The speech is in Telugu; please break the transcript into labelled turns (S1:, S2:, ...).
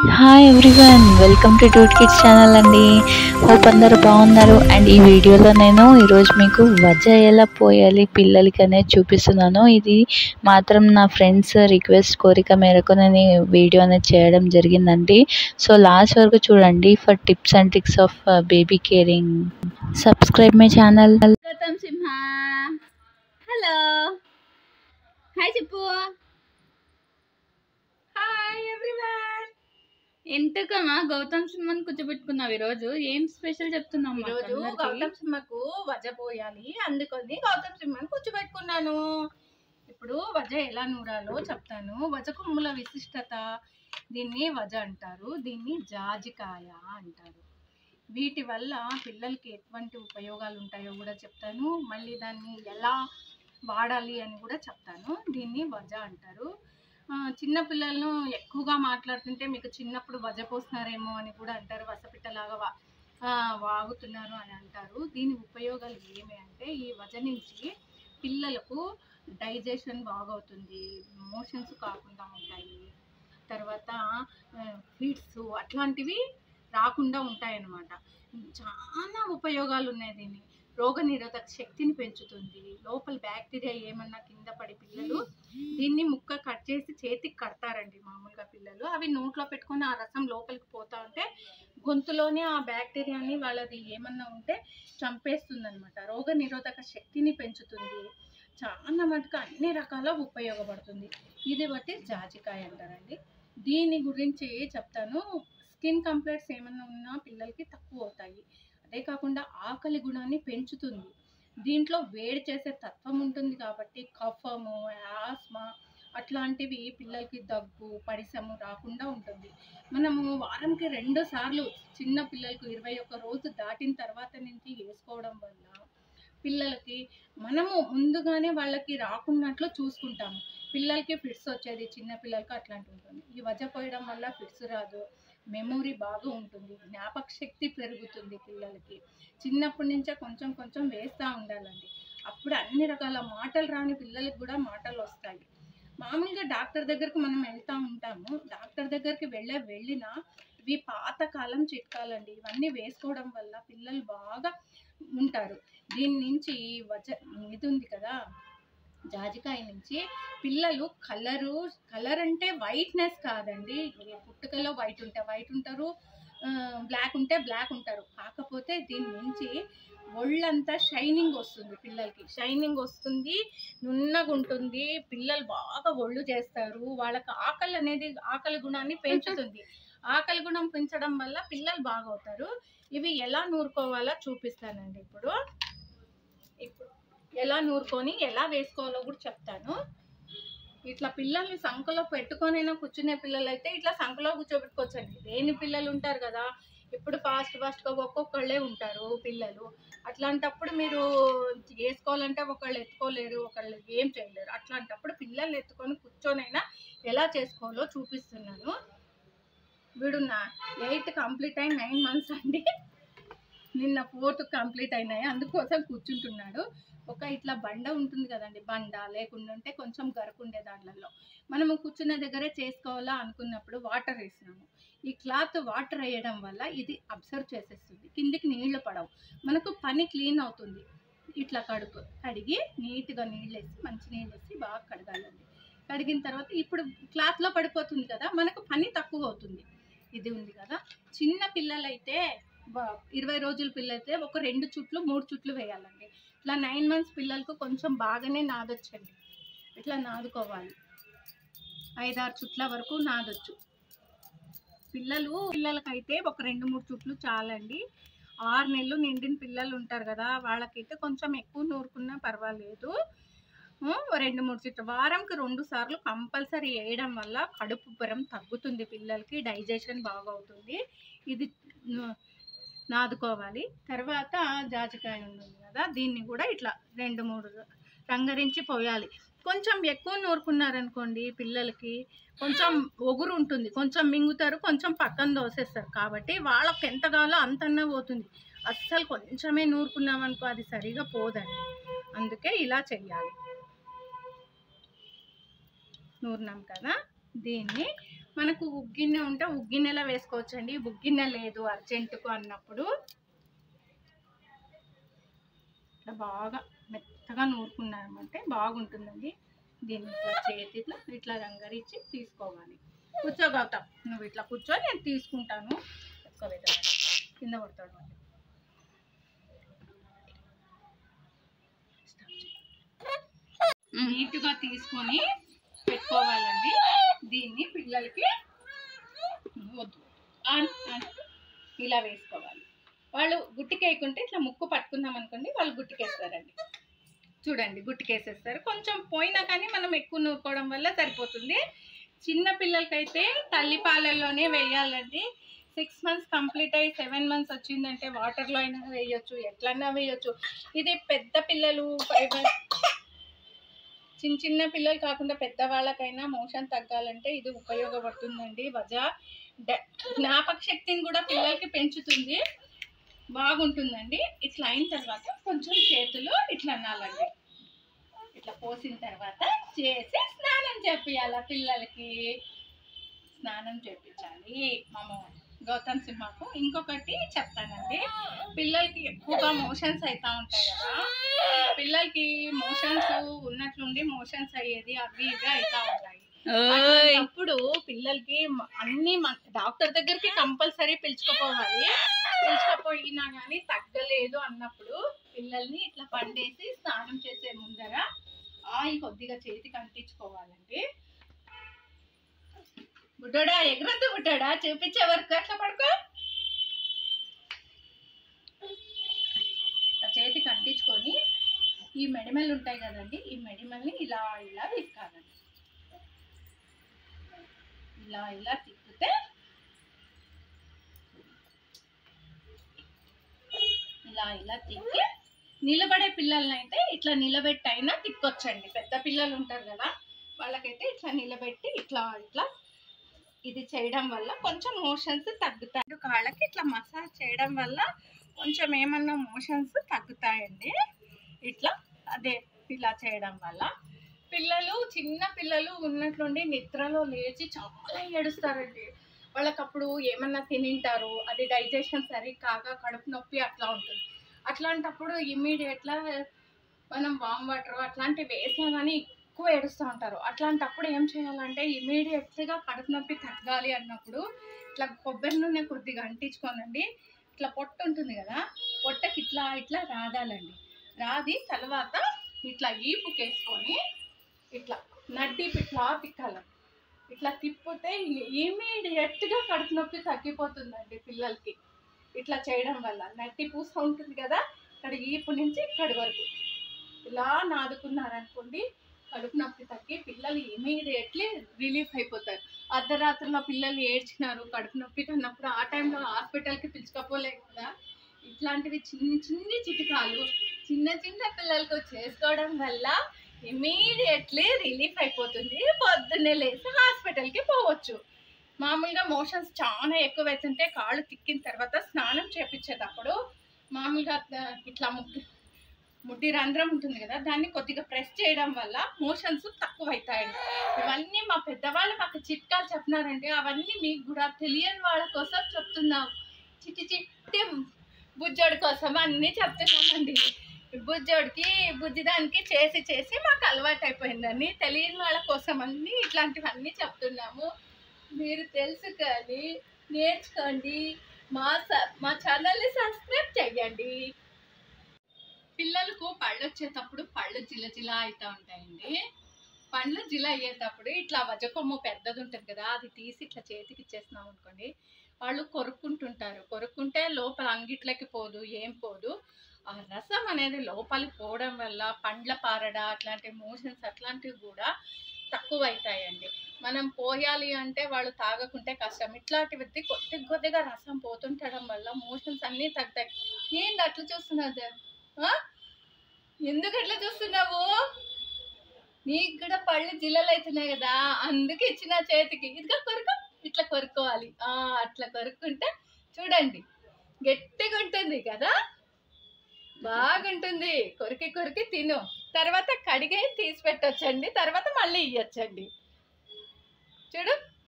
S1: Hi everyone welcome to toot kids channel అండి హోప్ అందరూ బాగున్నారు అండ్ ఈ వీడియోలో నేను ఈరోజు మీకు వజ ఎలా పోయాలి పిల్లలకి అనేది చూపిస్తున్నాను ఇది మాత్రం నా ఫ్రెండ్స్ రిక్వెస్ట్ కోరిక మేరకు నేను ఈ వీడియో అనేది చేయడం జరిగిందండి సో లాస్ట్ వరకు చూడండి for tips and tricks of baby caring subscribe my channel
S2: Gautam Simha hello hi చెప్పు హాయ్ ఎవ్రీవన్ ఎంతకమ్మా గౌతమ్ సింహని కూర్చోబెట్టుకున్నావు ఈరోజు ఏం స్పెషల్ చెప్తున్నావు
S3: ఈరోజు గౌతమ్ సింహకు వజ పోయాలి అందుకని గౌతమ్ సింహని కూర్చోబెట్టుకున్నాను ఇప్పుడు వజ ఎలా నూరాలో చెప్తాను వజ కొమ్ముల విశిష్టత దీన్ని వజ అంటారు దీన్ని జాజికాయ అంటారు వీటి వల్ల పిల్లలకి ఎటువంటి ఉపయోగాలు ఉంటాయో కూడా చెప్తాను మళ్ళీ దాన్ని ఎలా వాడాలి అని కూడా చెప్తాను దీన్ని వజ అంటారు ఆ, చిన్న పిల్లలను ఎక్కువగా మాట్లాడుతుంటే మీకు చిన్నప్పుడు వజ పోస్తున్నారేమో అని కూడా అంటారు వసపిట్టలాగా వా ఆ, వాగుతున్నారు అని అంటారు దీని ఉపయోగాలు ఏమి అంటే ఈ వజ నుంచి పిల్లలకు డైజెషన్ బాగవుతుంది మోషన్స్ కాకుండా ఉంటాయి తర్వాత ఫీడ్స్ అట్లాంటివి రాకుండా ఉంటాయన్నమాట చాలా ఉపయోగాలు ఉన్నాయి దీన్ని రోగ నిరోధక శక్తిని పెంచుతుంది లోపల బ్యాక్టీరియా ఏమన్నా కింద పడి పిల్లలు దీన్ని ముక్క కట్ చేసి చేతికి కడతారండి మామూలుగా పిల్లలు అవి నోట్లో పెట్టుకొని ఆ రసం లోపలికి పోతా ఉంటే గొంతులోనే ఆ బ్యాక్టీరియాని వాళ్ళది ఏమన్నా ఉంటే చంపేస్తుంది అనమాట రోగ నిరోధక శక్తిని పెంచుతుంది చాలా మటుకు అన్ని రకాల ఉపయోగపడుతుంది ఇది బట్టి జాజికాయ అంటారండి దీని గురించి చెప్తాను స్కిన్ కంప్లైంట్స్ ఏమన్నా ఉన్నా పిల్లలకి తక్కువ అవుతాయి అదే కాకుండా ఆకలి గుణాన్ని పెంచుతుంది దీంట్లో వేడి చేసే తత్వం ఉంటుంది కాబట్టి కఫము ఆస్మా అట్లాంటివి పిల్లలకి దగ్గు పడిసము రాకుండా ఉంటుంది మనము వారంకి రెండు సార్లు చిన్న పిల్లలకు ఇరవై ఒక్క రోజు దాటిన తర్వాత నుంచి వేసుకోవడం వల్ల పిల్లలకి మనము ముందుగానే వాళ్ళకి రాకున్నట్లు చూసుకుంటాము పిల్లలకి ఫిట్స్ వచ్చేది చిన్న పిల్లలకి అట్లాంటి ఉంటుంది ఈ వజ పోయడం వల్ల ఫిట్స్ రాదు మెమొరీ బాగా ఉంటుంది జ్ఞాపక శక్తి పెరుగుతుంది పిల్లలకి చిన్నప్పటి నుంచే కొంచెం కొంచెం వేస్తూ ఉండాలండి అప్పుడు అన్ని రకాల మాటలు రాని పిల్లలకి కూడా మాటలు వస్తాయి మామూలుగా డాక్టర్ దగ్గరికి మనం వెళ్తూ ఉంటాము డాక్టర్ దగ్గరికి వెళ్ళే వెళ్ళినా ఇవి పాతకాలం చిట్కాలండి ఇవన్నీ వేసుకోవడం వల్ల పిల్లలు బాగా ఉంటారు దీని నుంచి వజ ఇది ఉంది కదా జాజికాయ నుంచి పిల్లలు కలరు కలర్ అంటే వైట్నెస్ కాదండి ఈ పుట్టుకలో వైట్ ఉంటే వైట్ ఉంటారు బ్లాక్ ఉంటే బ్లాక్ ఉంటారు కాకపోతే దీని నుంచి ఒళ్ళంతా షైనింగ్ వస్తుంది పిల్లలకి షైనింగ్ వస్తుంది నున్నగా ఉంటుంది పిల్లలు బాగా ఒళ్ళు చేస్తారు వాళ్ళకి ఆకలి అనేది ఆకలి గుణాన్ని పెంచుతుంది ఆకలి గుణం పెంచడం వల్ల పిల్లలు బాగవుతారు ఇవి ఎలా నూరుకోవాలో చూపిస్తానండి ఇప్పుడు ఇప్పుడు ఎలా నూరుకొని ఎలా వేసుకోవాలో కూడా చెప్తాను ఇట్లా పిల్లల్ని సంఖలో పెట్టుకొనైనా కూర్చునే పిల్లలు అయితే ఇట్లా సంఖలో కూర్చోబెట్టుకోవచ్చండి లేని పిల్లలు ఉంటారు కదా ఇప్పుడు ఫాస్ట్ ఫాస్ట్గా ఒక్కొక్కళ్ళే ఉంటారు పిల్లలు అట్లాంటప్పుడు మీరు వేసుకోవాలంటే ఒకళ్ళు ఎత్తుకోలేరు ఒకళ్ళు ఏం చేయలేరు అట్లాంటప్పుడు పిల్లల్ని ఎత్తుకొని కూర్చొనైనా ఎలా చేసుకోవాలో చూపిస్తున్నాను వీడు నా ఎయిత్ కంప్లీట్ అయి నైన్ మంత్స్ అండి నిన్న ఫోర్త్ కంప్లీట్ అయినాయి అందుకోసం కూర్చుంటున్నాడు ఒక ఇట్లా బండ ఉంటుంది కదండి బండ లేకుండా ఉంటే కొంచెం గరుకుండే దాంట్లో మనము కూర్చునే దగ్గరే చేసుకోవాలా అనుకున్నప్పుడు వాటర్ వేసినాము ఈ క్లాత్ వాటర్ వేయడం వల్ల ఇది అబ్జర్వ్ చేసేస్తుంది కిందికి నీళ్లు పడవు మనకు పని క్లీన్ అవుతుంది ఇట్లా కడుపు కడిగి నీట్గా నీళ్ళు వేసి మంచి నీళ్ళు వేసి బాగా కడగాలండి కడిగిన తర్వాత ఇప్పుడు క్లాత్లో పడిపోతుంది కదా మనకు పని తక్కువ అవుతుంది ఇది ఉంది కదా చిన్న పిల్లలైతే బ- ఇరవై రోజుల పిల్లలైతే ఒక రెండు చుట్లు మూడు చుట్లు వేయాలండి ఇట్లా నైన్ మంత్స్ పిల్లలకు కొంచెం బాగానే నాదొచ్చండి ఇట్లా నాదుకోవాలి ఐదారు చుట్ల వరకు నాదొచ్చు పిల్లలు పిల్లలకైతే ఒక రెండు మూడు చుట్లు చాలండి ఆరు నెలలు నిండిన పిల్లలు ఉంటారు కదా వాళ్ళకైతే కొంచెం ఎక్కువ నూరుకున్నా పర్వాలేదు ఉమ్, రెండు మూడు చుట్లు వారంకి రెండు సార్లు కంపల్సరీ వేయడం వల్ల కడుపు ఉబ్బరం తగ్గుతుంది పిల్లలకి డైజెషన్ బాగా అవుతుంది ఇది ఉమ్, నాదుకోవాలి తర్వాత జాజికాయ ఉంటుంది కదా దీన్ని కూడా ఇట్లా రెండు మూడు రంగరించి పోయాలి కొంచెం ఎక్కువ నూరుకున్నారనుకోండి పిల్లలకి కొంచెం ఒగురు ఉంటుంది కొంచెం మింగుతారు కొంచెం పక్కన దోసేస్తారు కాబట్టి వాళ్ళకి ఎంత కావాలో అంతన్నా పోతుంది అస్సలు కొంచెమే నూరుకున్నామనుకో అది సరిగా పోదండి అందుకే ఇలా చెయ్యాలి నూరినాం కదా దీన్ని మనకు ఉగ్గిన్నె ఉంటే ఉగ్గిన్నెలో వేసుకోవచ్చు అండి ఉగ్గిన్నె లేదు అర్జెంటుకు అన్నప్పుడు ఇట్లా బాగా మెత్తగా నూరుకున్నామంటే బాగుంటుందండి దీన్ని ఇట్లా చేతిలో ఇట్లా రంగరించి తీసుకోవాలి కూర్చోగలుగుతాం నువ్వు ఇట్లా కూర్చో నేను తీసుకుంటాను ఎక్కువ కింద పడతాడు మళ్ళీ. నీట్గా తీసుకొని పెట్టుకోవాలండి దీన్ని పిల్లలకి వద్దు ఆన్ ఆన్ ఇలా వేసుకోవాలి వాళ్ళు గుట్టికేయకుంటే ఇట్లా ముక్కు పట్టుకున్నాం అనుకోండి వాళ్ళు గుట్టికేస్తారండి చూడండి గుట్టికేసేస్తారు కొంచెం పోయినా కానీ మనం ఎక్కువ నూరుకోవడం వల్ల సరిపోతుంది చిన్న పిల్లలకైతే తల్లి పాలల్లోనే వేయాలండి సిక్స్ మంత్స్ కంప్లీట్ అయ్యి సెవెన్ మంత్స్ వచ్చిందంటే వాటర్లో అయినా వేయొచ్చు ఎట్లన్నా వేయొచ్చు ఇది పెద్ద పిల్లలు ఫైవ్ చిన్న చిన్న పిల్లలు కాకుండా పెద్దవాళ్ళకైనా మోషన్ తగ్గాలంటే ఇది ఉపయోగపడుతుందండి వజ డ- జ్ఞాపక శక్తిని కూడా పిల్లలకి పెంచుతుంది బాగుంటుందండి ఇట్లా అయిన తర్వాత కొంచెం చేతులు ఇట్లా అనాలండి ఇట్లా పోసిన తర్వాత చేసి స్నానం చేపియాల పిల్లలకి స్నానం చేపించాలి మామ గౌతమ్ సింహకు ఇంకొకటి చెప్తానండి పిల్లలకి ఎక్కువగా మోషన్స్ అవుతా ఉంటాయి కదా పిల్లలకి మోషన్స్ ఉన్నట్లుండి మోషన్స్ అయ్యేది అవి ఇవి అవుతా ఉంటాయి అప్పుడు పిల్లలకి మ- అన్ని మన- డాక్టర్ దగ్గరికి కంపల్సరీ పిలుచుకుపోవాలి పిలుచుకపోయినా కానీ తగ్గలేదు అన్నప్పుడు పిల్లల్ని ఇట్లా పండేసి స్నానం చేసే ముందర ఆయిల్ కొద్దిగా చేతికి అంటించుకోవాలండి బుడ్డోడా ఎగరద్దు బుడ్డోడా చూపించే వరకు అట్లా పడుకో ఇట్లా చేతికి అంటించుకొని ఈ మెడిమలు ఉంటాయి కదండి ఈ మెడిమల్ని ఇలా ఇలా విక్కాలండి ఇలా ఇలా తిప్పితే ఇలా ఇలా తిప్పి నిలబడే పిల్లల్ని అయితే ఇట్లా నిలబెట్టి అయినా తిప్పొచ్చండి పెద్ద పిల్లలు ఉంటారు కదా వాళ్ళకైతే ఇట్లా నిలబెట్టి ఇట్లా ఇట్లా ఇది చేయడం వల్ల కొంచెం మోషన్స్ తగ్గుతాయి కాళ్ళకి ఇట్లా మసాజ్ చేయడం వల్ల కొంచెం ఏమన్నా మోషన్స్ తగ్గుతాయండి ఇట్లా అదే ఇలా చేయడం వల్ల పిల్లలు చిన్న పిల్లలు ఉన్నట్లుండి నిద్రలో లేచి చాలా ఏడుస్తారండి వాళ్ళకి అప్పుడు ఏమన్నా తినింటారు అది డైజెషన్ సరి కాక కడుపు నొప్పి అట్లా ఉంటుంది అట్లాంటప్పుడు ఇమ్మీడియట్గా మనం వామ్ వాటర్ అట్లాంటివి వేసామని ఎక్కువ ఏడుస్తూ ఉంటారు అట్లాంటప్పుడు ఏం చేయాలంటే ఇమీడియట్గా కడుపు నొప్పి తగ్గాలి అన్నప్పుడు ఇట్లా కొబ్బరి నూనె కొద్దిగా అంటించుకోనండి ఇట్లా పొట్ట ఉంటుంది కదా పొట్టకి ఇట్లా ఇట్లా రాదాలండి రాది తర్వాత ఇట్లా ఈపుకేసుకొని ఇట్లా నడ్డి ఇట్లా తిక్కాలి ఇట్లా తిప్పితే ఇమీడియట్గా కడుపు నొప్పి తగ్గిపోతుందండి పిల్లలకి ఇట్లా చేయడం వల్ల నట్టి పూస ఉంటుంది కదా ఇక్కడ ఈపు నుంచి ఇక్కడి వరకు ఇలా నాదుకున్నారనుకోండి కడుపు నొప్పి తగ్గి పిల్లలు ఇమీడియట్లీ రిలీఫ్ అయిపోతారు అర్ధరాత్రిలో పిల్లలు ఏడ్చినారు కడుపు నొప్పి కన్నప్పుడు ఆ టైంలో హాస్పిటల్కి పిలుచుకపోలేం కదా ఇట్లాంటివి చిన్న చిన్ని చిటికాలు చిన్న చిన్న పిల్లలకు చేసుకోవడం వల్ల ఇమీడియట్లీ రిలీఫ్ అయిపోతుంది పొద్దున్నే లేచి హాస్పిటల్కి పోవచ్చు మామూలుగా మోషన్స్ చాలా ఎక్కువ అవుతుంటే కాళ్ళు తిక్కిన తర్వాత స్నానం చేపించేటప్పుడు మామూలుగా ఆ, ఇట్లా ముడ్డి ముడ్డి రంధ్రం ఉంటుంది కదా దాన్ని కొద్దిగా ప్రెస్ చేయడం వల్ల మోషన్స్ తక్కువ అవుతాయండి ఇవన్నీ మా పెద్దవాళ్ళు మాకు చిట్కాలు చెప్పినారండి అవన్నీ మీకు కూడా తెలియని వాళ్ళ కోసం చెప్తున్నాం చిట్టి చిట్టి బుజ్జోడి కోసం అన్నీ చెప్తున్నామండి బుజ్జోడికి బుజ్జిదానికి చేసి చేసి మాకు అలవాటు అయిపోయిందండి తెలియని వాళ్ళ కోసం అన్నీ ఇట్లాంటివన్నీ చెప్తున్నాము మీరు తెలుసుకొని నేర్చుకోండి మా స- మా ఛానల్ని సబ్స్క్రైబ్ చేయండి పిల్లలకు పళ్ళు వచ్చేటప్పుడు పళ్ళు జిల జిల అవుతూ ఉంటాయండి పండ్లు జిల అయ్యేటప్పుడు ఇట్లా వజకొమ్ము పెద్దది ఉంటుంది కదా అది తీసి ఇట్లా చేతికి ఇచ్చేసినాం అనుకోండి వాళ్ళు కొరుక్కుంటుంటారు కొరుక్కుంటే లోపల అంగిట్లకి పోదు ఏం పోదు ఆ రసం అనేది లోపలికి పోవడం వల్ల పండ్ల పారడ అట్లాంటి మోషన్స్ అట్లాంటివి కూడా తక్కువ అవుతాయండి మనం పోయాలి అంటే వాళ్ళు తాగకుంటే కష్టం ఇట్లాంటివి కొద్ది కొద్దిగా రసం పోతుండడం వల్ల మోషన్స్ అన్నీ తగ్గుతాయి ఏంది అట్లా చూస్తున్నది ఆ? ఎందుకు అట్లా చూస్తున్నావు నీకు కూడా పళ్ళు జిల్లలు అవుతున్నాయి కదా అందుకే ఇచ్చిన చేతికి ఇదిగా కొరుకు ఇట్లా కొరుక్కోవాలి ఆ, అట్లా కొరుక్కుంటే చూడండి గట్టిగా ఉంటుంది కదా బాగుంటుంది కొరికి కొరికి తిను తర్వాత కడిగే తీసి పెట్టొచ్చండి తర్వాత మళ్ళీ ఇయ్యొచ్చండి చూడు